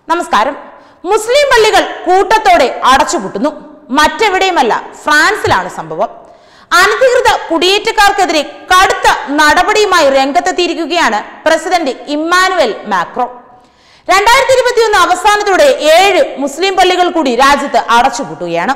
നമസ്കാരം മുസ്ലിം പള്ളികൾ കൂട്ടത്തോടെ അടച്ചുപൂട്ടുന്നു മറ്റെവിടെയുമല്ല ഫ്രാൻസിലാണ് സംഭവം അനധികൃത കുടിയേറ്റക്കാർക്കെതിരെ കടുത്ത നടപടിയുമായി രംഗത്തെത്തിയിരിക്കുകയാണ് പ്രസിഡന്റ് ഇമ്മാനുവൽ മാക്രോ രണ്ടായിരത്തി ഇരുപത്തിയൊന്ന് അവസാനത്തോടെ ഏഴ് മുസ്ലിം പള്ളികൾ കൂടി രാജ്യത്ത് അടച്ചുപൂട്ടുകയാണ്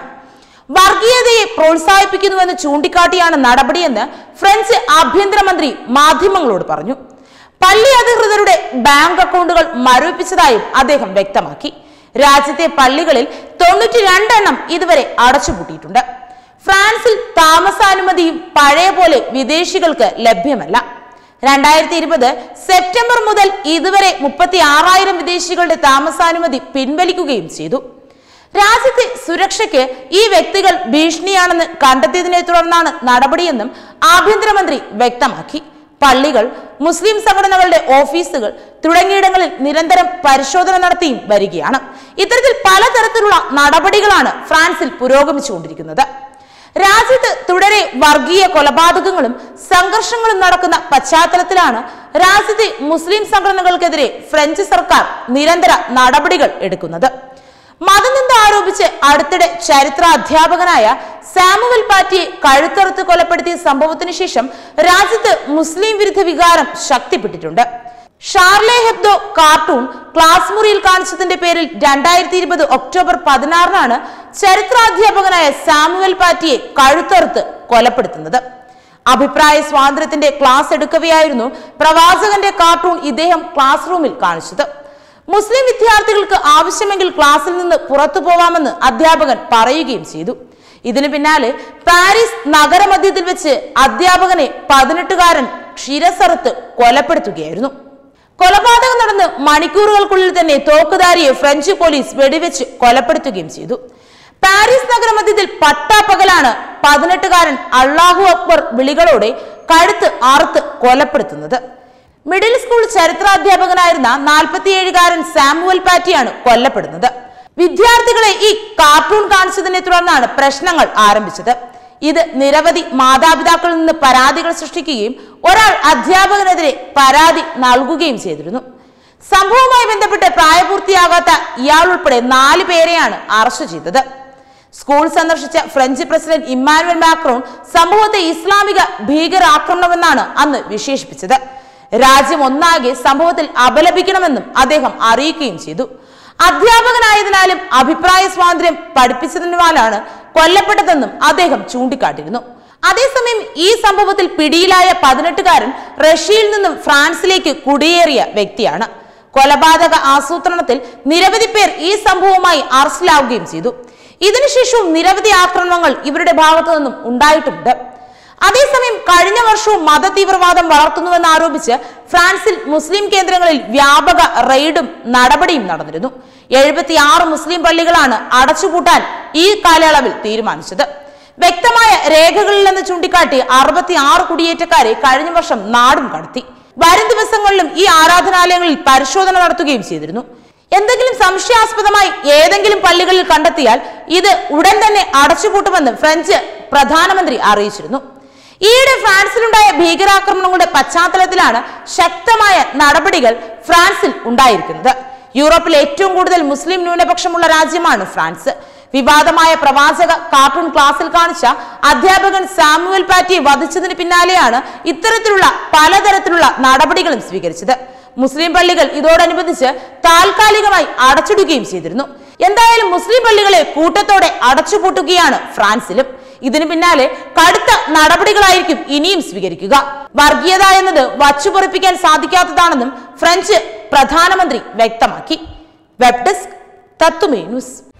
വർഗീയതയെ പ്രോത്സാഹിപ്പിക്കുന്നുവെന്ന് ചൂണ്ടിക്കാട്ടിയാണ് നടപടിയെന്ന് ഫ്രഞ്ച് ആഭ്യന്തരമന്ത്രി മാധ്യമങ്ങളോട് പറഞ്ഞു പള്ളി അധികൃതരുടെ ബാങ്ക് അക്കൗണ്ടുകൾ മരവിപ്പിച്ചതായും അദ്ദേഹം വ്യക്തമാക്കി രാജ്യത്തെ പള്ളികളിൽ തൊണ്ണൂറ്റി രണ്ടെണ്ണം ഇതുവരെ അടച്ചുപൂട്ടിയിട്ടുണ്ട് ഫ്രാൻസിൽ താമസാനുമതിയും പഴയ പോലെ വിദേശികൾക്ക് ലഭ്യമല്ല രണ്ടായിരത്തി ഇരുപത് സെപ്റ്റംബർ മുതൽ ഇതുവരെ മുപ്പത്തി ആറായിരം വിദേശികളുടെ താമസാനുമതി പിൻവലിക്കുകയും ചെയ്തു രാജ്യത്തെ സുരക്ഷയ്ക്ക് ഈ വ്യക്തികൾ ഭീഷണിയാണെന്ന് കണ്ടെത്തിയതിനെ തുടർന്നാണ് നടപടിയെന്നും ആഭ്യന്തരമന്ത്രി വ്യക്തമാക്കി പള്ളികൾ മുസ്ലിം സംഘടനകളുടെ ഓഫീസുകൾ തുടങ്ങിയിടങ്ങളിൽ നിരന്തരം പരിശോധന നടത്തിയും വരികയാണ് ഇത്തരത്തിൽ പലതരത്തിലുള്ള നടപടികളാണ് ഫ്രാൻസിൽ പുരോഗമിച്ചുകൊണ്ടിരിക്കുന്നത് രാജ്യത്ത് തുടരെ വർഗീയ കൊലപാതകങ്ങളും സംഘർഷങ്ങളും നടക്കുന്ന പശ്ചാത്തലത്തിലാണ് രാജ്യത്തെ മുസ്ലിം സംഘടനകൾക്കെതിരെ ഫ്രഞ്ച് സർക്കാർ നിരന്തര നടപടികൾ എടുക്കുന്നത് മതനിന്ദ ആരോപിച്ച് അടുത്തിടെ ചരിത്ര അധ്യാപകനായ സാമുവൽ പാറ്റിയെ കഴുത്തറുത്ത് കൊലപ്പെടുത്തിയ സംഭവത്തിന് ശേഷം രാജ്യത്ത് മുസ്ലിം വിരുദ്ധ വികാരം ശക്തിപ്പെട്ടിട്ടുണ്ട് ഷാർലെ ഹെബ്ദോ കാർട്ടൂൺ ക്ലാസ് മുറിയിൽ കാണിച്ചതിന്റെ പേരിൽ രണ്ടായിരത്തി ഇരുപത് ഒക്ടോബർ പതിനാറിനാണ് ചരിത്രാധ്യാപകനായ സാമുവൽ പാറ്റിയെ കഴുത്തറുത്ത് കൊലപ്പെടുത്തുന്നത് അഭിപ്രായ സ്വാതന്ത്ര്യത്തിന്റെ ക്ലാസ് എടുക്കവെയായിരുന്നു പ്രവാചകന്റെ കാർട്ടൂൺ ഇദ്ദേഹം ക്ലാസ് റൂമിൽ കാണിച്ചത് മുസ്ലിം വിദ്യാർത്ഥികൾക്ക് ആവശ്യമെങ്കിൽ ക്ലാസ്സിൽ നിന്ന് പുറത്തു പോവാമെന്ന് അധ്യാപകൻ പറയുകയും ചെയ്തു ഇതിനു പിന്നാലെ പാരീസ് നഗരമധ്യത്തിൽ വെച്ച് അധ്യാപകനെ പതിനെട്ടുകാരൻ ക്ഷീരസറുത്ത് കൊലപ്പെടുത്തുകയായിരുന്നു കൊലപാതകം നടന്ന് മണിക്കൂറുകൾക്കുള്ളിൽ തന്നെ തോക്കുധാരിയെ ഫ്രഞ്ച് പോലീസ് വെടിവെച്ച് കൊലപ്പെടുത്തുകയും ചെയ്തു പാരീസ് നഗരമധ്യത്തിൽ പട്ടാപ്പകലാണ് പതിനെട്ടുകാരൻ അള്ളാഹു അക്ബർ വിളികളോടെ കഴുത്ത് അറുത്ത് കൊലപ്പെടുത്തുന്നത് മിഡിൽ സ്കൂൾ ചരിത്രാധ്യാപകനായിരുന്ന നാൽപ്പത്തിയേഴുകാരൻ സാമുവൽ പാറ്റിയാണ് കൊല്ലപ്പെടുന്നത് വിദ്യാർത്ഥികളെ ഈ കാർട്ടൂൺ കാണിച്ചതിനെ തുടർന്നാണ് പ്രശ്നങ്ങൾ ആരംഭിച്ചത് ഇത് നിരവധി മാതാപിതാക്കളിൽ നിന്ന് പരാതികൾ സൃഷ്ടിക്കുകയും ഒരാൾ അധ്യാപകനെതിരെ പരാതി നൽകുകയും ചെയ്തിരുന്നു സംഭവവുമായി ബന്ധപ്പെട്ട് പ്രായപൂർത്തിയാകാത്ത ഇയാൾ ഉൾപ്പെടെ നാല് പേരെയാണ് അറസ്റ്റ് ചെയ്തത് സ്കൂൾ സന്ദർശിച്ച ഫ്രഞ്ച് പ്രസിഡന്റ് ഇമ്മാനുവൽ മാക്രോൺ സംഭവത്തെ ഇസ്ലാമിക ഭീകരാക്രമണമെന്നാണ് അന്ന് വിശേഷിപ്പിച്ചത് രാജ്യം ഒന്നാകെ സംഭവത്തിൽ അപലപിക്കണമെന്നും അദ്ദേഹം അറിയിക്കുകയും ചെയ്തു അധ്യാപകനായതിനാലും അഭിപ്രായ സ്വാതന്ത്ര്യം പഠിപ്പിച്ചതിനാലാണ് കൊല്ലപ്പെട്ടതെന്നും അദ്ദേഹം ചൂണ്ടിക്കാട്ടിയിരുന്നു അതേസമയം ഈ സംഭവത്തിൽ പിടിയിലായ പതിനെട്ടുകാരൻ റഷ്യയിൽ നിന്നും ഫ്രാൻസിലേക്ക് കുടിയേറിയ വ്യക്തിയാണ് കൊലപാതക ആസൂത്രണത്തിൽ നിരവധി പേർ ഈ സംഭവവുമായി അറസ്റ്റിലാവുകയും ചെയ്തു ഇതിനുശേഷവും നിരവധി ആക്രമണങ്ങൾ ഇവരുടെ ഭാഗത്തു നിന്നും ഉണ്ടായിട്ടുണ്ട് അതേസമയം കഴിഞ്ഞ വർഷവും മത തീവ്രവാദം വളർത്തുന്നുവെന്ന് ആരോപിച്ച് ഫ്രാൻസിൽ മുസ്ലിം കേന്ദ്രങ്ങളിൽ വ്യാപക റെയ്ഡും നടപടിയും നടന്നിരുന്നു എഴുപത്തി ആറ് മുസ്ലിം പള്ളികളാണ് അടച്ചുപൂട്ടാൻ ഈ കാലയളവിൽ തീരുമാനിച്ചത് വ്യക്തമായ രേഖകളിലെന്ന് ചൂണ്ടിക്കാട്ടി അറുപത്തി ആറ് കുടിയേറ്റക്കാരെ കഴിഞ്ഞ വർഷം നാടും കടത്തി വരും ദിവസങ്ങളിലും ഈ ആരാധനാലയങ്ങളിൽ പരിശോധന നടത്തുകയും ചെയ്തിരുന്നു എന്തെങ്കിലും സംശയാസ്പദമായി ഏതെങ്കിലും പള്ളികളിൽ കണ്ടെത്തിയാൽ ഇത് ഉടൻ തന്നെ അടച്ചുപൂട്ടുമെന്ന് ഫ്രഞ്ച് പ്രധാനമന്ത്രി അറിയിച്ചിരുന്നു ഈയിടെ ഫ്രാൻസിലുണ്ടായ ഭീകരാക്രമണങ്ങളുടെ പശ്ചാത്തലത്തിലാണ് ശക്തമായ നടപടികൾ ഫ്രാൻസിൽ ഉണ്ടായിരിക്കുന്നത് യൂറോപ്പിൽ ഏറ്റവും കൂടുതൽ മുസ്ലിം ന്യൂനപക്ഷമുള്ള രാജ്യമാണ് ഫ്രാൻസ് വിവാദമായ പ്രവാചക കാർട്ടൂൺ ക്ലാസ്സിൽ കാണിച്ച അധ്യാപകൻ സാമുവൽ പാറ്റിയെ വധിച്ചതിന് പിന്നാലെയാണ് ഇത്തരത്തിലുള്ള പലതരത്തിലുള്ള നടപടികളും സ്വീകരിച്ചത് മുസ്ലിം പള്ളികൾ ഇതോടനുബന്ധിച്ച് താൽക്കാലികമായി അടച്ചിടുകയും ചെയ്തിരുന്നു എന്തായാലും മുസ്ലിം പള്ളികളെ കൂട്ടത്തോടെ അടച്ചുപൂട്ടുകയാണ് ഫ്രാൻസിലും ഇതിനു പിന്നാലെ കടുത്ത നടപടികളായിരിക്കും ഇനിയും സ്വീകരിക്കുക വർഗീയത എന്നത് വച്ചുപൊറിപ്പിക്കാൻ സാധിക്കാത്തതാണെന്നും ഫ്രഞ്ച് പ്രധാനമന്ത്രി വ്യക്തമാക്കി വെബ് ഡെസ്ക് തത്തുമേ ന്യൂസ്